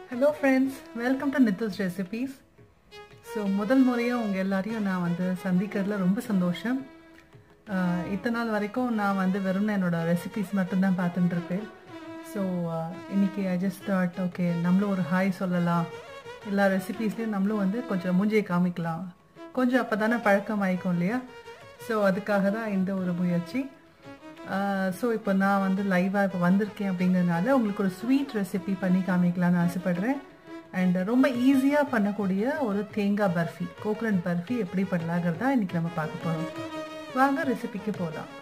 hello friends welcome to Nithu's recipes so முதல் முறையாக உங்கள் எல்லாரையும் நான் வந்து சந்திக்கிறதுல ரொம்ப சந்தோஷம் ஆஹ் இத்தனை நாள் வரைக்கும் நான் வந்து வெறும் என்னோடய ரெசிபீஸ் மட்டும்தான் பார்த்துட்டு இருப்பேன் ஸோ இன்னைக்கு ஐ ஜஸ்ட் தாட் ஓகே நம்மளும் ஒரு ஹாய் சொல்லலாம் எல்லா ரெசிபீஸ்லேயும் நம்மளும் வந்து கொஞ்சம் மூஞ்சியை காமிக்கலாம் கொஞ்சம் அப்போ தானே பழக்கம் ஆயிக்கும் இல்லையா ஸோ அதுக்காக தான் இந்த ஒரு முயற்சி ஸோ இப்போ நான் வந்து லைவாக இப்போ வந்திருக்கேன் அப்படிங்கிறதுனால உங்களுக்கு ஒரு ஸ்வீட் ரெசிபி பண்ணி காமிக்கலாம்னு ஆசைப்பட்றேன் அண்ட் ரொம்ப ஈஸியாக பண்ணக்கூடிய ஒரு தேங்காய் பர்ஃபி கோகனட் பர்ஃபி எப்படி பண்ணலாங்கிறதா இன்றைக்கி நம்ம பார்க்க போகிறோம் வாங்க ரெசிபிக்கு போகலாம்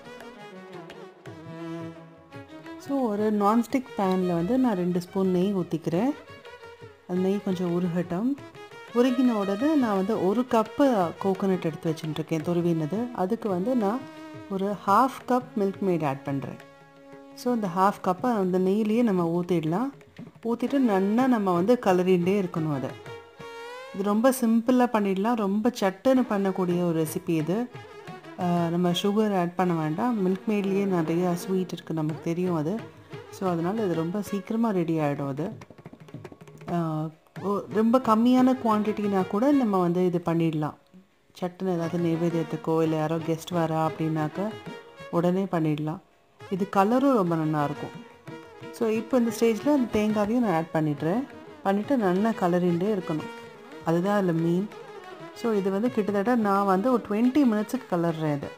ஸோ ஒரு நான்ஸ்டிக் பேனில் வந்து நான் ரெண்டு ஸ்பூன் நெய் ஊற்றிக்கிறேன் அந்த நெய் கொஞ்சம் உருகட்டும் உருகின உடனே நான் வந்து ஒரு கப்பு கோகோனட் எடுத்து வச்சுட்டுருக்கேன் துருவினது அதுக்கு வந்து நான் ஒரு half cup milkmaid add பண்ணுறேன் ஸோ இந்த ஹாஃப் கப்பை அந்த நெய்லேயே நம்ம ஊற்றிடலாம் ஊற்றிட்டு நல்லா நம்ம வந்து கலரிண்டே இருக்கணும் அதை இது ரொம்ப சிம்பிளாக பண்ணிடலாம் ரொம்ப சட்டுன்னு பண்ணக்கூடிய ஒரு ரெசிபி இது ஆஹ் நம்ம சுகர் ஆட் பண்ண வேண்டாம் மில்க் மேட்லேயே நிறையா ஸ்வீட் இருக்குது நமக்கு தெரியும் அது ஸோ அதனால் இது ரொம்ப சீக்கிரமாக ரெடி ஆகிடும் அது ஆஹ் ஒ- ரொம்ப கம்மியான குவான்டிட்டினா கூட நம்ம வந்து இது பண்ணிடலாம் சட்டுன்னு ஏதாவது நைவேத்தியத்துக்கோ இல்லை யாரோ கெஸ்ட் வரா அப்படின்னாக்க உடனே பண்ணிடலாம் இது கலரும் ரொம்ப நல்லா இருக்கும் ஸோ இப்போ இந்த ஸ்டேஜில் அந்த தேங்காவையும் நான் ஆட் பண்ணிடுறேன் பண்ணிவிட்டு நல்லா கலரிண்டே இருக்கணும் அதுதான் அதில் மீன் ஸோ இது வந்து கிட்டத்தட்ட நான் வந்து ஒரு டுவெண்ட்டி மினிட்ஸுக்கு கலர்றேன் இது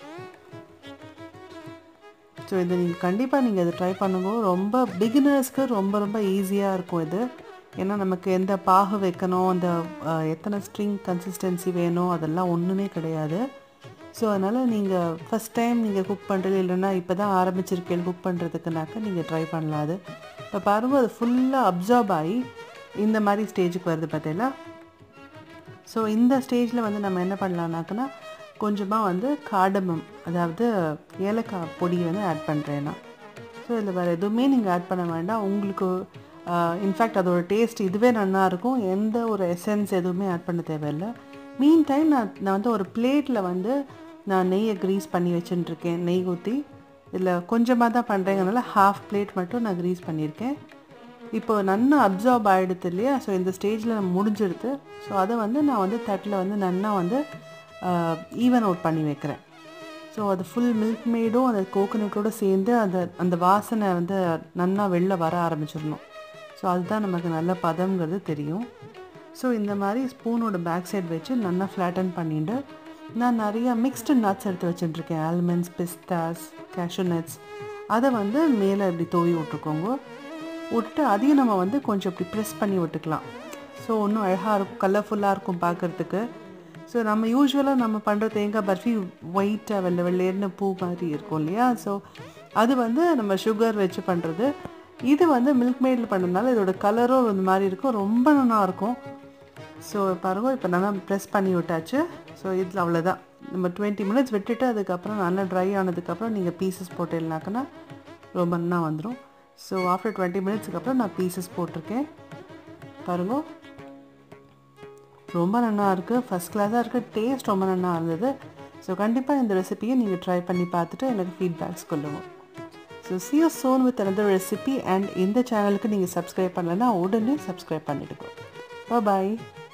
ஸோ இது நீங்கள் கண்டிப்பாக நீங்கள் இதை ட்ரை பண்ணுங்க ரொம்ப பிகினர்ஸ்க்கு ரொம்ப ரொம்ப ஈஸியாக இருக்கும் இது ஏன்னா நமக்கு எந்த பாகு வைக்கணும் அந்த அஹ், எத்தனை ஸ்ட்ரிங் கன்சிஸ்டன்சி வேணும் அதெல்லாம் ஒன்றுமே கிடையாது ஸோ அதனால் நீங்கள் ஃபஸ்ட் டைம் நீங்கள் குக் பண்ணுறது இல்லைன்னா இப்போ தான் ஆரம்பிச்சிருக்கேன் குக் பண்ணுறதுக்குனாக்க நீங்கள் ட்ரை பண்ணலாம் அது இப்போ பாருங்கள் அது ஃபுல்லாக அப்சார்ப் ஆகி இந்த மாதிரி ஸ்டேஜுக்கு வருது பார்த்தீங்களா ஸோ இந்த ஸ்டேஜில் வந்து நம்ம என்ன பண்ணலாம்னாக்கன்னா கொஞ்சமாக வந்து காடமம் அதாவது ஏலக்காய் பொடி வந்து ஆட் பண்ணுறேன் நான் ஸோ இதில் வேறு எதுவுமே நீங்கள் ஆட் பண்ண வேண்டாம் உங்களுக்கு இன்ஃபேக்ட் அதோட டேஸ்ட் இதுவே நல்லா இருக்கும் எந்த ஒரு எசன்ஸ் எதுவுமே ஆட் பண்ண தேவையில்லை மீன் டைம் நான் நான் வந்து ஒரு பிளேட்டில் வந்து நான் நெய்யை க்ரீஸ் பண்ணி வச்சுட்டுருக்கேன் நெய் ஊற்றி இதில் கொஞ்சமாக தான் பண்ணுறேங்கனால ஹாஃப் பிளேட் மட்டும் நான் க்ரீஸ் பண்ணியிருக்கேன் இப்போ நன்னா அப்சார்ப் ஆகிடுது இல்லையா ஸோ இந்த ஸ்டேஜில் நம்ம முடிஞ்சிடுது ஸோ அதை வந்து நான் வந்து தட்டில் வந்து நன்னா வந்து ஈவன் அவுட் பண்ணி வைக்கிறேன் ஸோ அது ஃபுல் மில்க் மேடும் அந்த கோகோனட்டோடு சேர்ந்து அந்த அந்த வாசனை வந்து நன்னா வெளில வர ஆரம்பிச்சிடணும் ஸோ அதுதான் நமக்கு நல்ல பதம்ங்கிறது தெரியும் ஸோ இந்த மாதிரி ஸ்பூனோட பேக் சைடு வச்சு நல்லா ஃப்ளாட்டன் பண்ணிட்டு நான் நிறையா மிக்ஸ்டு நட்ஸ் எடுத்து வச்சுட்டுருக்கேன் ஆல்மண்ட்ஸ் பிஸ்தாஸ் கேஷ்யூ நட்ஸ் அதை வந்து மேலே இப்படி தூவி விட்டுக்கோங்க விட்டுட்டு அதையும் நம்ம வந்து கொஞ்சம் இப்படி ப்ரெஸ் பண்ணி விட்டுக்கலாம் ஸோ இன்னும் அழகாக இருக்கும் கலர்ஃபுல்லாக இருக்கும் பார்க்குறதுக்கு ஸோ நம்ம யூஸ்வலாக நம்ம பண்ணுற தேங்காய் பர்ஃபி ஒயிட்டாக வெள்ளை வெள்ளையர்னு பூ மாதிரி இருக்கும் இல்லையா ஸோ அது வந்து நம்ம சுகர் வச்சு பண்ணுறது இது வந்து மில்க் மேடில் பண்ணுறதுனால இதோட கலரும் இந்த மாதிரி இருக்கும் ரொம்ப நல்லா இருக்கும் ஸோ பாருங்க இப்போ நல்லா ப்ரெஸ் பண்ணி விட்டாச்சு ஸோ இதில் அவ்வளோதான் நம்ம டுவெண்ட்டி மினிட்ஸ் விட்டுட்டு அதுக்கப்புறம் நல்லா ட்ரை ஆனதுக்கப்புறம் நீங்கள் பீசஸ் போட்டேன்னாக்கன்னா ரொம்ப நல்லா வந்துடும் ஸோ ஆஃப்டர் டுவெண்ட்டி மினிட்ஸ்க்கு அப்புறம் நான் பீசஸ் போட்டிருக்கேன் பாருங்க ரொம்ப நல்லா இருக்குது ஃபஸ்ட் கிளாஸாக இருக்குது டேஸ்ட் ரொம்ப நல்லா இருந்தது ஸோ கண்டிப்பாக இந்த ரெசிபியை நீங்கள் ட்ரை பண்ணி பார்த்துட்டு எனக்கு ஃபீட்பேக்ஸ் கொள்ளுங்கள் so see you soon with another recipe and இந்த சேனலுக்கு நீங்கள் சப்ஸ்கிரைப் பண்ணலைன்னா உடனே சப்ஸ்கிரைப் பண்ணிடுங்க பாய்